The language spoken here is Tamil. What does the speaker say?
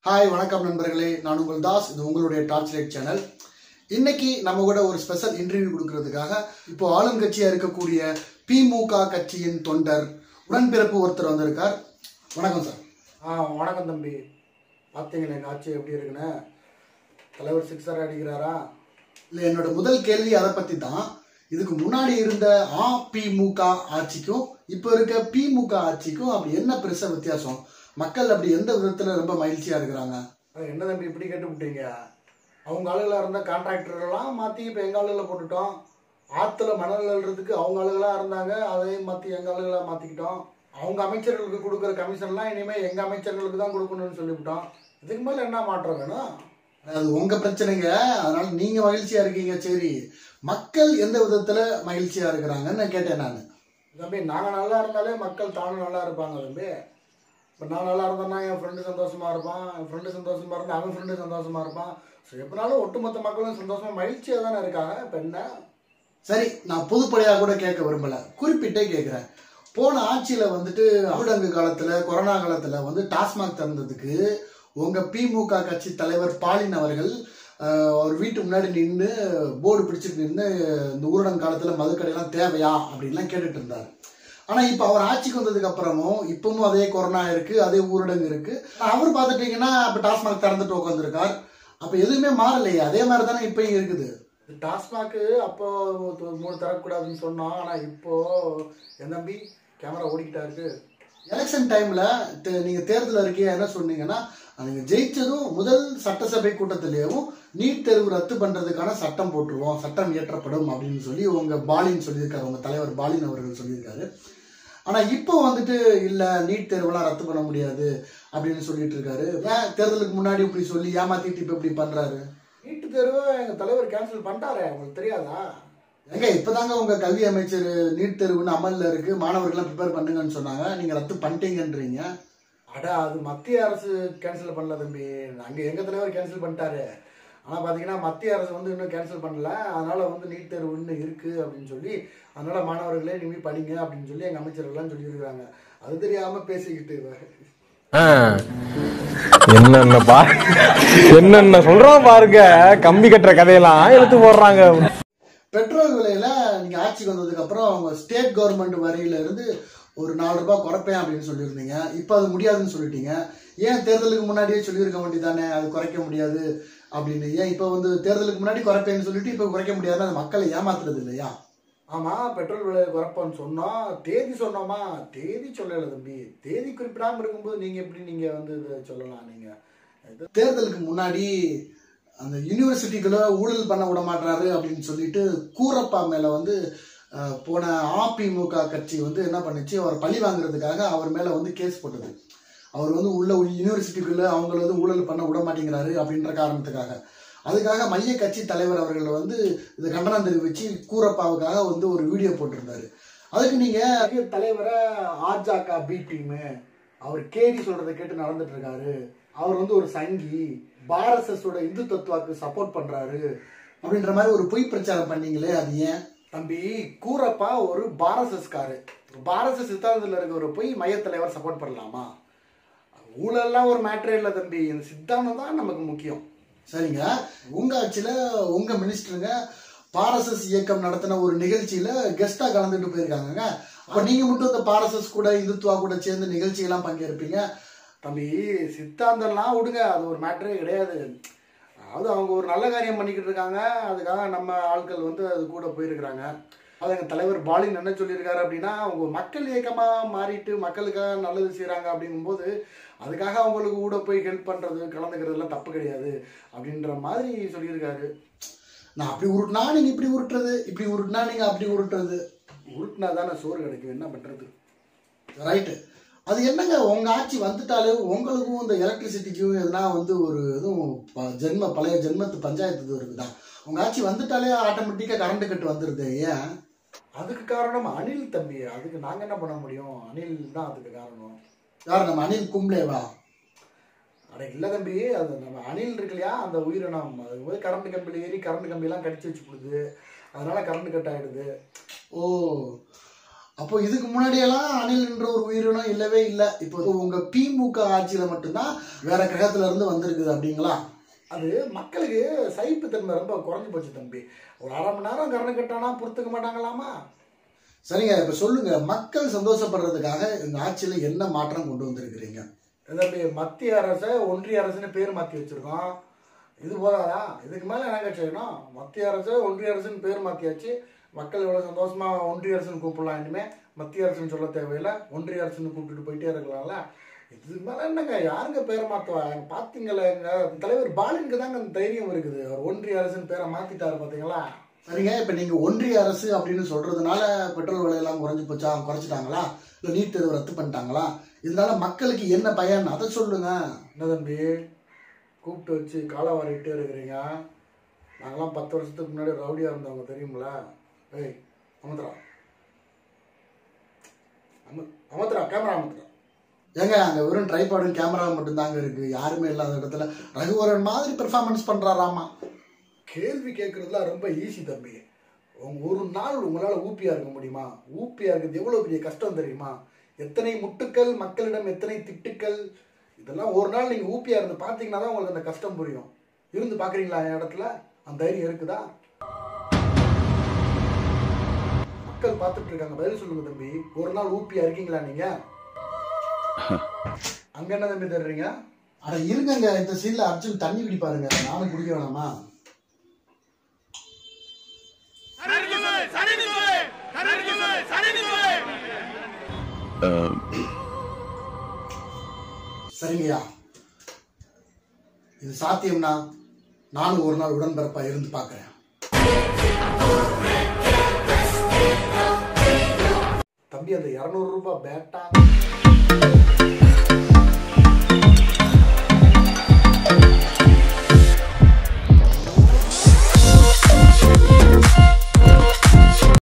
ஹாய் வணக்கம் நண்பர்களே நான் உங்கள் தாஸ் இது உங்களுடைய டார்ச் லைட் சேனல் இன்னைக்கு நம்ம கூட ஒரு ஸ்பெஷல் இன்டர்வியூ கொடுக்கறதுக்காக இப்போ ஆளுங்கட்சியா இருக்கக்கூடிய திமுக கட்சியின் தொண்டர் உடன்பிறப்பு ஒருத்தர் வந்திருக்கார் வணக்கம் சார் ஆ வணக்கம் தம்பி பார்த்தீங்களா எங்கள் ஆட்சி எப்படி இருக்குன்னு தலைவர் சிக்ஸர் அடிக்கிறாரா இல்லை என்னோட முதல் கேள்வி அதை பத்தி தான் இதுக்கு முன்னாடி இருந்த அதிமுக ஆட்சிக்கும் இப்போ இருக்க திமுக ஆட்சிக்கும் அப்படி என்ன பெருசா வித்தியாசம் மக்கள் அப்படி எந்த விதத்துல ரொம்ப மகிழ்ச்சியா இருக்கிறாங்க அது என்ன தம்பி இப்படி கேட்டு விட்டீங்க அவங்க ஆளுகளாக இருந்த கான்ட்ராக்டர்கள்லாம் மாற்றி இப்போ எங்கள் ஆளுகளை போட்டுட்டோம் ஆற்றுல மணல் அள்ளுறதுக்கு அவங்க ஆளுகளாக இருந்தாங்க அதையும் மாற்றி எங்கள் ஆளுகளாக மாற்றிக்கிட்டோம் அவங்க அமைச்சர்களுக்கு கொடுக்குற கமிஷன்லாம் இனிமேல் எங்கள் அமைச்சர்களுக்கு தான் கொடுக்கணும்னு சொல்லிவிட்டோம் இதுக்கு மேலே என்ன மாற்றம் வேணும் அது உங்க பிரச்சனைங்க அதனால நீங்க மகிழ்ச்சியா இருக்கீங்க சரி மக்கள் எந்த விதத்துல மகிழ்ச்சியா இருக்கிறாங்கன்னு நான் கேட்டேன் நான் தம்பி நாங்கள் நல்லா இருந்தாலே மக்கள் தானும் நல்லா இருப்பாங்க தம்பி இப்போ நான் நல்லா இருந்தேன்னா என் ஃப்ரெண்டு சந்தோஷமா இருப்பான் என் ஃப்ரெண்டு சந்தோஷமா இருந்தா அவன் ஃப்ரெண்டு சந்தோஷமா இருப்பான் ஸோ எப்படினாலும் ஒட்டுமொத்த மக்களும் சந்தோஷமா மகிழ்ச்சியாக தானே இருக்காங்க இப்போ என்ன சரி நான் பொதுப்படையா கூட கேட்க விரும்பல குறிப்பிட்டே கேட்கிறேன் போன ஆட்சியில வந்துட்டு ஊடங்கு காலத்துல கொரோனா காலத்துல வந்து டாஸ்மாக் திறந்ததுக்கு உங்க திமுக கட்சி தலைவர் பாலின் அவர்கள் ஆஹ், அவர் வீட்டு முன்னாடி நின்று போர்டு பிடிச்சிட்டு நின்று இந்த ஊரடங்கு காலத்துல மதுக்கடையெல்லாம் தேவையா அப்படின்லாம் கேட்டுட்டு இருந்தார் ஆனா இப்ப அவர் ஆட்சிக்கு வந்ததுக்கு அப்புறமும் இப்பவும் அதே கொரோனா இருக்கு அதே ஊரடங்கு இருக்கு அவர் பார்த்துட்டீங்கன்னா இப்ப டாஸ்மாக் திறந்துட்டு உட்காந்துருக்கார் அப்ப எதுவுமே மாறலையே அதே மாதிரி தானே இப்பயும் இருக்குது இது டாஸ்மாக்கு அப்போ து- மூணு தரக்கூடாதுன்னு சொன்னோம் ஆனால் இப்போ என் தம்பி கேமரா ஓடிக்கிட்டா இருக்கு எலெக்ஷன் டைம்ல தே- நீங்க தேர்தல் அறிக்கையா என்ன சொன்னீங்கன்னா நீங்க ஜெயிச்சதும் முதல் சட்டசபை கூட்டத்திலேயும் நீட் தேர்வு ரத்து பண்றதுக்கான சட்டம் போட்டுருவோம் சட்டம் இயற்றப்படும் அப்படின்னு சொல்லி உங்க பாலின் சொல்லியிருக்காரு உங்க தலைவர் பாலின் அவர்கள் சொல்லியிருக்காரு ஆனா இப்போ வந்துட்டு இல்ல நீட் தேர்வெல்லாம் ரத்து பண்ண முடியாது அப்படின்னு சொல்லிட்டு இருக்காரு ஏன் தேர்தலுக்கு முன்னாடி இப்படி சொல்லி ஏமாத்திட்டு இப்ப இப்படி பண்றாரு நீட்டு தேர்வை எங்கள் தலைவர் கேன்சல் பண்ணிட்டாரே உங்களுக்கு தெரியாதா எங்க இப்பதாங்க உங்க கல்வி அமைச்சர் நீட் தேர்வுன்னு அமல்ல இருக்கு மாணவர்கள்லாம் ப்ரிப்பேர் பண்ணுங்கன்னு சொன்னாங்க நீங்க ரத்து பண்ணிட்டீங்கன்றீங்க அட அது மத்திய அரசு கேன்சல் பண்ணல தம்பி அங்கே எங்கள் தலைவர் கேன்சல் பண்ணிட்டாரு ஆனால் பார்த்தீங்கன்னா மத்திய அரசு வந்து இன்னும் கேன்சல் பண்ணல அதனால வந்து நீட் தேர்வு இன்னும் இருக்குது அப்படின்னு சொல்லி அதனால மாணவர்களே இனிமே படிங்க அப்படின்னு சொல்லி எங்கள் அமைச்சர்கள்லாம் சொல்லியிருக்காங்க அது தெரியாமல் பேசிக்கிட்டு ஆ. என்னென்ன பா என்னென்ன சொல்றோம் பாருங்க கம்பி கட்டுற கதையெல்லாம் எடுத்து போடுறாங்க பெட்ரோல் விலையில நீங்க ஆட்சிக்கு வந்ததுக்கு அப்புறம் அவங்க ஸ்டேட் கவர்மெண்ட் வரியில இருந்து ஒரு நாலு ரூபாய் குறைப்பேன் அப்படின்னு சொல்லியிருந்தீங்க இப்போ அது முடியாதுன்னு சொல்லிட்டீங்க ஏன் தேர்தலுக்கு முன்னாடியே சொல்லியிருக்க வேண்டியதானே அது குறைக்க முடியாது அப்படின்னு ஏன் இப்போ வந்து தேர்தலுக்கு முன்னாடி குறைப்பேன்னு சொல்லிட்டு இப்போ குறைக்க முடியாது அது மக்களை ஏமாத்துறது இல்லையா ஆமாம் பெட்ரோல் விலை குறைப்போன்னு சொன்னோம் தேதி சொன்னோமா தேதி சொல்லலை தம்பி தேதி குறிப்பிடாமல் இருக்கும்போது நீங்கள் எப்படி நீங்கள் வந்து இதை சொல்லலாம் நீங்கள் தேர்தலுக்கு முன்னாடி அந்த யூனிவர்சிட்டிக்குள்ள ஊழல் பண்ண விட மாட்டாரு அப்படின்னு சொல்லிட்டு கூரப்பா மேல வந்து அஹ், போன அதிமுக கட்சி வந்து என்ன பண்ணுச்சு அவர் பழி வாங்குறதுக்காக அவர் மேல வந்து கேஸ் போட்டது அவர் வந்து உள்ள யூனிவர்சிட்டிக்குள்ள அவங்கள வந்து ஊழல் பண்ண விட மாட்டேங்கிறாரு அப்படின்ற காரணத்துக்காக அதுக்காக மைய கட்சி தலைவர் அவர்கள் வந்து இது கண்டனம் தெரிவிச்சு கூரப்பாவுக்காக வந்து ஒரு வீடியோ போட்டிருந்தாரு அதுக்கு நீங்க பெரிய தலைவரை ஆஜாக்கா பி டீமு அவர் கேடி சொல்றதை கேட்டு நடந்துட்டு இருக்காரு அவர் வந்து ஒரு சங்கி பாரசஸோட இந்து தத்துவாக்கு சப்போர்ட் பண்றாரு அப்படின்ற மாதிரி ஒரு பொய் பிரச்சாரம் பண்ணீங்களே அது ஏன் தம்பி கூரப்பா ஒரு பாரசஸ்காரு பாரச சித்தாந்தத்தில் இருக்கிற போய் மைய தலைவர் சப்போர்ட் பண்ணலாமா ஊழல்லாம் ஒரு மேட்ரே இல்லை தம்பி இந்த சித்தாந்தம் தான் நமக்கு முக்கியம் சரிங்க உங்க ஆட்சியில உங்க மினிஸ்டருங்க பாரசஸ் இயக்கம் நடத்தின ஒரு நிகழ்ச்சியில கெஸ்டா கலந்துட்டு போயிருக்காங்க அப்ப நீங்க மட்டும் இந்த பாரசஸ் கூட இந்துத்துவா கூட சேர்ந்து நிகழ்ச்சியெல்லாம் பங்கேற்பீங்க தம்பி சித்தாந்தம்லாம் விடுங்க அது ஒரு மேட்டரே கிடையாது அதாவது அவங்க ஒரு நல்ல காரியம் பண்ணிக்கிட்டு இருக்காங்க அதுக்காக நம்ம ஆட்கள் வந்து அது கூட போயிருக்கிறாங்க அது எங்கள் தலைவர் பாலின் என்ன சொல்லியிருக்காரு அப்படின்னா அவங்க மக்கள் இயக்கமாக மாறிட்டு மக்களுக்காக நல்லது செய்கிறாங்க அப்படிங்கும்போது அதுக்காக அவங்களுக்கு கூட போய் ஹெல்ப் பண்ணுறது கலந்துக்கிறதுலாம் தப்பு கிடையாது அப்படின்ற மாதிரி சொல்லியிருக்காரு நான் அப்படி உருட்டுனா நீங்க இப்படி உருட்டுறது இப்படி உருட்டுனா நீங்க அப்படி உருட்டுறது உருட்டினா தானே சோறு கிடைக்கும் என்ன பண்ணுறது ரைட்டு அது என்னங்க உங்க ஆட்சி வந்துட்டாலே உங்களுக்கும் இந்த எலக்ட்ரிசிட்டிக்கும் எதுனா வந்து ஒரு இதுவும் ப- ஜென்ம பழைய ஜென்மத்து பஞ்சாயத்து இது இருக்குதா உங்க ஆட்சி வந்துட்டாலே ஆட்டோமேட்டிக்கா கரண்ட் கட்டு வந்துருது ஏன் அதுக்கு காரணம் அனில் தம்பி அதுக்கு நாங்கள் என்ன பண்ண முடியும் அனில் தான் அதுக்கு காரணம் யார் நம்ம அனில் கும்ளேவா அட இல்லை தம்பி அது நம்ம அணில் இருக்கு இல்லையா அந்த உயிரினம் அது போய் கரண்ட் கம்பியில் ஏறி கரண்ட் கம்பியெல்லாம் கடிச்சு வச்சு போடுது அதனால கரண்ட் கட் ஆயிடுது ஓ அப்போ இதுக்கு முன்னாடியெல்லாம் அணில் என்ற ஒரு உயிரினம் இல்லவே இல்லை இப்போ உங்க திமுக ஆட்சியில மட்டும்தான் வேற கிரகத்துல இருந்து வந்திருக்குது அப்படிங்களா அது மக்களுக்கு சகிப்புத்தன்மை ரொம்ப குறைஞ்சு போச்சு தம்பி ஒரு அரை மணி நேரம் கரண்ட் கட்டானா பொறுத்துக்க மாட்டாங்களாமா சரிங்க இப்ப சொல்லுங்க மக்கள் சந்தோஷப்படுறதுக்காக இந்த ஆட்சியில என்ன மாற்றம் கொண்டு வந்திருக்கிறீங்க தம்பி மத்திய அரசை ஒன்றிய அரசுன்னு பேர் மாற்றி வச்சிருக்கோம் இது போதாதா இதுக்கு மேலே என்னங்க செய்யணும் மத்திய அரசு ஒன்றிய அரசுன்னு பேர் மாற்றியாச்சு மக்கள் எவ்வளோ சந்தோஷமா ஒன்றிய அரசுன்னு கூப்பிடலாம் இனிமே மத்திய அரசுன்னு சொல்ல தேவையில்லை ஒன்றிய அரசுன்னு கூப்பிட்டுட்டு போயிட்டே இருக்கலாம்ல இதுக்கு மேலே என்னங்க யாருங்க பேரை மாற்றுவா பார்த்தீங்களா எங்க தலைவர் பாலினுக்கு தாங்க அந்த தைரியம் இருக்குது அவர் ஒன்றிய அரசுன்னு பேரை மாற்றிட்டாரு பார்த்தீங்களா சரிங்க இப்ப நீங்க ஒன்றிய அரசு அப்படின்னு சொல்றதுனால பெட்ரோல் விலையெல்லாம் குறைஞ்சு போச்சா குறைச்சிட்டாங்களா இல்ல நீட் தேர்வு ரத்து பண்ணிட்டாங்களா இதனால மக்களுக்கு என்ன பயன் அதை சொல்லுங்க என்ன தம்பி கூப்பிட்டு வச்சு காலை வாரிட்டே இருக்கிறீங்க நாங்களாம் பத்து வருஷத்துக்கு முன்னாடி ரவுடியாக இருந்தவங்க தெரியுங்களா ஏய் அமர்த்துறா அம அமர்த்துறா கேமரா அமர்த்துறா ஏங்க அங்க வெறும் ட்ரைபாடும் கேமரா மட்டும் தாங்க இருக்கு யாருமே இல்லாத இடத்துல ரகுவரன் மாதிரி பெர்ஃபார்மன்ஸ் பண்றாராமா கேள்வி கேட்குறதுலாம் ரொம்ப ஈஸி தம்பி உங்க ஒரு நாள் உங்களால் ஊப்பியாக இருக்க முடியுமா ஊப்பியாக இருக்கிறது எவ்வளோ பெரிய கஷ்டம் தெரியுமா எத்தனை முட்டுக்கள் மக்களிடம் எத்தனை திட்டுக்கள் இதெல்லாம் ஒரு நாள் நீங்கள் ஊப்பியாக இருந்து பார்த்தீங்கன்னா தான் உங்களுக்கு அந்த கஷ்டம் புரியும் இருந்து பார்க்குறீங்களா என் இடத்துல அந்த தைரியம் இருக்குதா மக்கள் பார்த்துட்டு இருக்காங்க பதில் சொல்லுங்க தம்பி ஒரு நாள் ஊப்பியாக இருக்கீங்களா நீங்கள் அங்கே என்ன தம்பி தர்றீங்க அட இருங்கங்க இந்த சீன்ல அர்ஜுன் தண்ணி குடிப்பாருங்க நானும் குடிக்க வேணாமா சரிங்கய்யா இது சாத்தியம்னா நானும் ஒரு நாள் உடன்பிறப்பா இருந்து பார்க்கறேன் தம்பி அந்த இரநூறு ரூபாய் பேட்டா